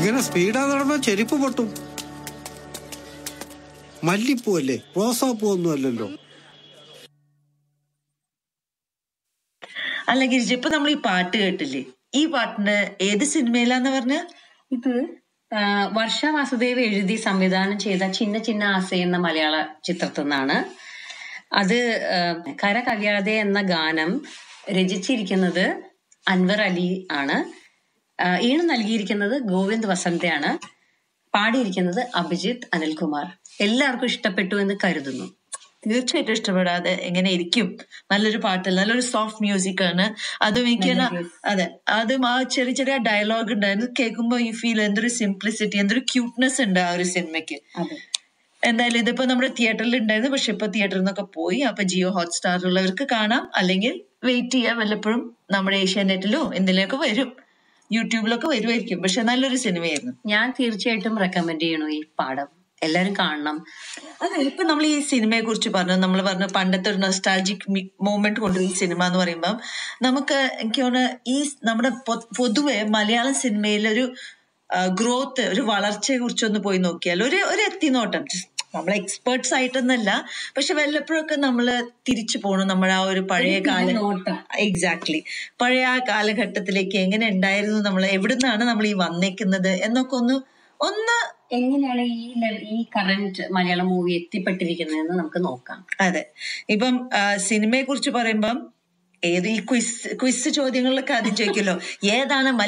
ഇങ്ങനെ സ്പീഡാ നടന്ന ചെരുപ്പ് പൊട്ടും മല്ലിപ്പൂ അല്ലേ റോസാപ്പൂ ഒന്നും അല്ലല്ലോ അല്ല ഗിരിജ ഇപ്പൊ നമ്മൾ ഈ പാട്ട് കേട്ടില്ലേ ഈ പാട്ടിന് ഏത് സിനിമയിലാന്ന് പറഞ്ഞ ഇത് ആ, വർഷ വാസുദേവ് എഴുതി സംവിധാനം ചെയ്ത ചിന്ന ചിന്ന ആസ എന്ന മലയാള ചിത്രത്തിൽ നിന്നാണ് അത് ആ, കര കവിയാതെ എന്ന ഗാനം രചിച്ചിരിക്കുന്നത് അൻവർ അലി ആണ് ആ, ഈണം നൽകിയിരിക്കുന്നത് ഗോവിന്ദ് വസന്തയാണ് പാടിയിരിക്കുന്നത് അഭിജിത്ത് അനിൽകുമാർ എല്ലാവർക്കും ഇഷ്ടപ്പെട്ടു എന്ന് കരുതുന്നു തീർച്ചയായിട്ടും ഇഷ്ടപ്പെടാതെ എങ്ങനെ ഇരിക്കും നല്ലൊരു പാട്ടല്ല നല്ലൊരു സോഫ്റ്റ് മ്യൂസിക് ആണ് അതും എനിക്ക് തന്നെ അതെ അതും ആ ചെറിയ ചെറിയ ഡയലോഗ് ഉണ്ടായിരുന്നു കേൾക്കുമ്പോൾ ഈ ഫീൽ എന്തൊരു സിംപ്ലിസിറ്റി എന്തൊരു ക്യൂട്ട്നെസ് ഉണ്ട് ആ ഒരു സിനിമയ്ക്ക് അതെ എന്തായാലും ഇതിപ്പോ നമ്മുടെ തിയേറ്ററിൽ ഉണ്ടായിരുന്നു പക്ഷെ ഇപ്പൊ തിയേറ്ററിൽ നിന്നൊക്കെ പോയി അപ്പൊ ജിയോ ഹോട്ട്സ്റ്റാർ ഉള്ളവർക്ക് കാണാം അല്ലെങ്കിൽ വെയിറ്റ് ചെയ്യാം വല്ലപ്പോഴും നമ്മുടെ ഏഷ്യാനെറ്റിലോ എന്തിലൊക്കെ വരും യൂട്യൂബിലൊക്കെ വരുമായിരിക്കും പക്ഷെ നല്ലൊരു സിനിമയായിരുന്നു ഞാൻ തീർച്ചയായിട്ടും റെക്കമെൻഡ് ചെയ്യണു ഈ പാഠം എല്ലാരും കാണണം അതെ ഇപ്പൊ നമ്മൾ ഈ സിനിമയെ കുറിച്ച് പറഞ്ഞു നമ്മൾ പറഞ്ഞു പണ്ടത്തെ ഒരു നൊസ്റ്റാൾജിക് മൂമെന്റ് കൊണ്ട് ഈ സിനിമ എന്ന് പറയുമ്പോൾ നമുക്ക് എനിക്ക് തോന്നുന്നു ഈ നമ്മുടെ പൊ- പൊതുവെ മലയാളം സിനിമയിൽ ഒരു ഗ്രോത്ത് ഒരു വളർച്ചയെ കുറിച്ചൊന്ന് പോയി നോക്കിയാൽ ഒരു ഒരു എത്തിനോട്ടം നമ്മൾ എക്സ്പേർട്സ് ആയിട്ടൊന്നല്ല പക്ഷെ വല്ലപ്പോഴൊക്കെ നമ്മൾ തിരിച്ചു പോകണം നമ്മുടെ ആ ഒരു പഴയ കാല നോട്ടം എക്സാക്ട്ലി പഴയ ആ കാലഘട്ടത്തിലേക്ക് എങ്ങനെ ഉണ്ടായിരുന്നു നമ്മൾ എവിടുന്നാണ് നമ്മൾ ഈ വന്നേക്കുന്നത് എന്നൊക്കെ ഒന്ന് ഒന്ന് എങ്ങനെയാണ് ഈ ലെവ- ഈ കറന്റ് മലയാളം മൂവി എത്തിപ്പെട്ടിരിക്കുന്നതെന്ന് നമുക്ക് നോക്കാം അതെ ഇപ്പം സിനിമയെ കുറിച്ച് പറയുമ്പം ഏത് ഈ ക്വിസ് ക്വിസ് ചോദ്യങ്ങളിലൊക്കെ ആദ്യം ചോദിക്കല്ലോ ഏതാണ്